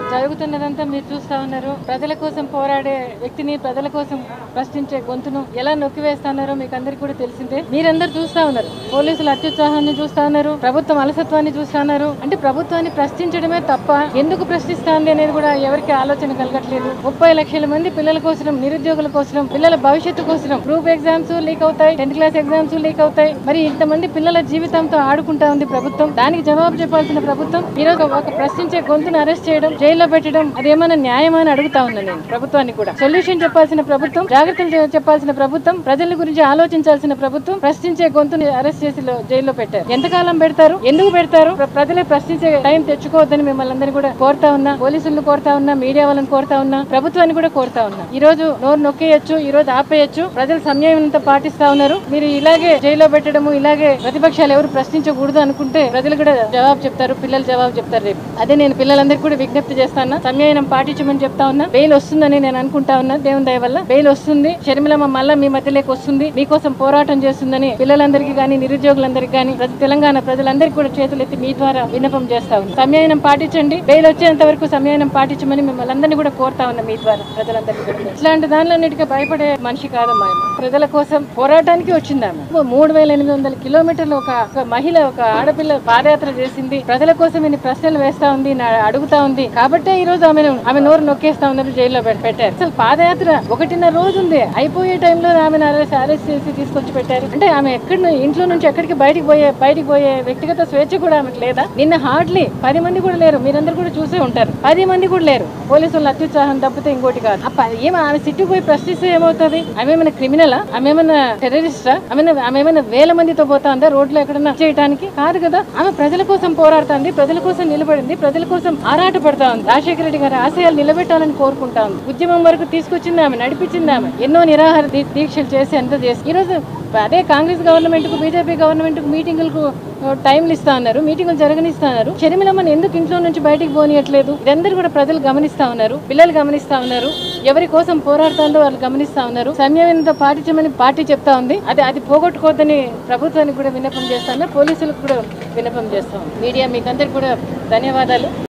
జరుగుతున్నదంతా మీరు చూస్తా ఉన్నారు ప్రజల కోసం పోరాడే వ్యక్తిని ప్రజల కోసం ప్రశ్నించే గొంతును ఎలా నొక్కివేస్తున్నారో మీకు అందరికీ కూడా తెలిసిందే మీరందరూ చూస్తా ఉన్నారు పోలీసుల అత్యుత్సాహాన్ని చూస్తా ఉన్నారు ప్రభుత్వం అలసత్వాన్ని చూస్తా ఉన్నారు అంటే ప్రభుత్వాన్ని ప్రశ్నించడమే తప్ప ఎందుకు ప్రశ్నిస్తాంది అనేది కూడా ఎవరికి ఆలోచన కలగట్లేదు ముప్పై లక్షల మంది పిల్లల కోసం నిరుద్యోగుల కోసం పిల్లల భవిష్యత్తు కోసం గ్రూప్ ఎగ్జామ్స్ లీక్ అవుతాయి టెన్త్ క్లాస్ ఎగ్జామ్స్ లీక్ అవుతాయి మరి ఇంతమంది పిల్లల జీవితంతో ఆడుకుంటా ఉంది ప్రభుత్వం దానికి జవాబు చెప్పాల్సిన ప్రభుత్వం ఈ రోజు ఒక ప్రశ్నించే గొంతును అరెస్ట్ చేయడం జైల్లో పెట్టడం అదేమైనా న్యాయమా అని అడుగుతా ఉన్నాను నేను ప్రభుత్వాన్ని కూడా సొల్యూషన్ చెప్పాల్సిన ప్రభుత్వం జాగ్రత్తలు చె- చెప్పాల్సిన ప్రభుత్వం ప్రజల గురించి ఆలోచించాల్సిన ప్రభుత్వం ప్రశ్నించే గొంతుని అరెస్ట్ చేసి లో- జైల్లో పెట్టారు ఎంతకాలం పెడతారు ఎందుకు పెడతారు ప్ర- ప్రజలే ప్రశ్నించే టైం తెచ్చుకోవద్దని మిమ్మల్ని అందరినీ కూడా కోరుతా ఉన్నా పోలీసులను కోరుతా ఉన్నా మీడియా వాళ్ళని కోరుతా ఉన్నా ప్రభుత్వాన్ని కూడా కోరుతా ఉన్నా ఈ రోజు నోరు నొక్కేయచ్చు ఈ రోజు ఆపేయచ్చు ప్రజలు సంయమనంతో పాటిస్తా ఉన్నారు మీరు ఇలాగే జైల్లో పెట్టడము ఇలాగే ప్రతిపక్షాలు ఎవరు ప్రశ్నించకూడదు అనుకుంటే ప్రజలు కూడా జవాబు చెప్తారు పిల్లలు జవాబు చెప్తారు రేపు అదే నేను పిల్లలందరికీ కూడా విజ్ఞప్తి చేస్తాను సంయమనం పాటించమని చెప్తా ఉన్నా బెయిల్ వస్తుందని నేను అనుకుంటా ఉన్నా దేవుని దయ వల్ల బెయిల్ వస్తుంది షర్మిలమ్మ మళ్ళా మీ మధ్యలోకి వస్తుంది మీకోసం పోరాటం చేస్తుందని పిల్లలందరికీ కానీ నిరుద్యోగులందరికీ కానీ ప్రతి తెలంగాణ ప్రజలందరికీ కూడా చేతులు ఎత్తి మీ ద్వారా విన్నపం చేస్తా ఉన్నా సంయమనం పాటించండి బెయిల్ వచ్చేంత వరకు సంయమనం పాటించమని మిమ్మల్ని అందరినీ కూడా కోరుతా ఉన్నా మీ ద్వారా ప్రజలందరికీ కూడా ఇట్లాంటి దానిలన్నిటికీ భయపడే మనిషి కాదమ్మా ఆమె. ప్రజల కోసం పోరాటానికి వచ్చింది ఆమె ఓ మూడు వేల ఎనిమిది వందల కిలోమీటర్లు ఒక ఒక మహిళ ఒక ఆడపిల్ల పాదయాత్ర చేసింది ప్రజల కోసం ఇన్ని ప్రశ్నలు వేస్తా ఉంది నా- అడుగుతా ఉంది కాబట్టే ఈ రోజు ఆమెను ఆమె నోరు నొక్కేస్తా ఉన్నారు జైల్లో పెట్- పెట్టారు అసలు పాదయాత్ర ఒకటిన్నర రోజు ఉంది అయిపోయే టైంలో ఆమెను అరెస్ట్ అరెస్ట్ చేసి తీసుకొచ్చి పెట్టారు అంటే ఆమె ఎక్కడి ను- ఇంట్లో నుంచి ఎక్కడికి బయటికి పోయే బయటికి పోయే వ్యక్తిగత స్వేచ్ఛ కూడా ఆమెకు లేదా నిన్న హార్డ్లీ పది మంది కూడా లేరు మీరందరూ కూడా చూసే ఉంటారు పది మంది కూడా లేరు పోలీసులు అత్యుత్సాహం తప్పితే ఇంకోటి కాదు ఆ ప- ఏమో ఆమె సిట్టు పోయి ప్రశ్నిస్తే ఏమవుతుంది ఆమె ఏమైనా క్రిమినలా ఆమె ఏమైనా టెర్రరిస్టా ఆమె ఆమె ఏమైనా వేల మందితో పోతా ఉందా రోడ్లో ఎక్కడన్నా చేయడానికి కాదు కదా ఆమె ప్రజల కోసం పోరాడుతుంది ప్రజల కోసం నిలబడింది ప్రజల కోసం ఆరాట పడతా ఉంది రాజశేఖర రెడ్డి గారి ఆశయాలు నిలబెట్టాలని కోరుకుంటా ఉంది ఉద్యమం వరకు తీసుకొచ్చింది ఆమె నడిపించింది ఆమె ఎన్నో నిరాహార దీ- దీక్షలు చేసి ఎంత చేసి ఈ రోజు అదే కాంగ్రెస్ గవర్నమెంట్ కు బీజేపీ గవర్నమెంట్ కు మీటింగులకు టైంలు ఇస్తా ఉన్నారు మీటింగులు జరగనిస్తా ఉన్నారు షర్మిలమ్మని ఎందుకు ఇంట్లో నుంచి బయటికి పోనీయట్లేదు ఇదందరూ కూడా ప్రజలు గమనిస్తా ఉన్నారు పిల్లలు గమనిస్తా ఉన్నారు ఎవరి కోసం పోరాడుతుందో వాళ్ళు గమనిస్తా ఉన్నారు సంయమనంతో పాటించమని పార్టీ చెప్తా ఉంది అది అది పోగొట్టుకోవద్దని ప్రభుత్వానికి కూడా విన్నపం చేస్తా ఉన్నారు పోలీసులకు కూడా విన్నపం చేస్తాం మీడియా మీకు అందరికి కూడా ధన్యవాదాలు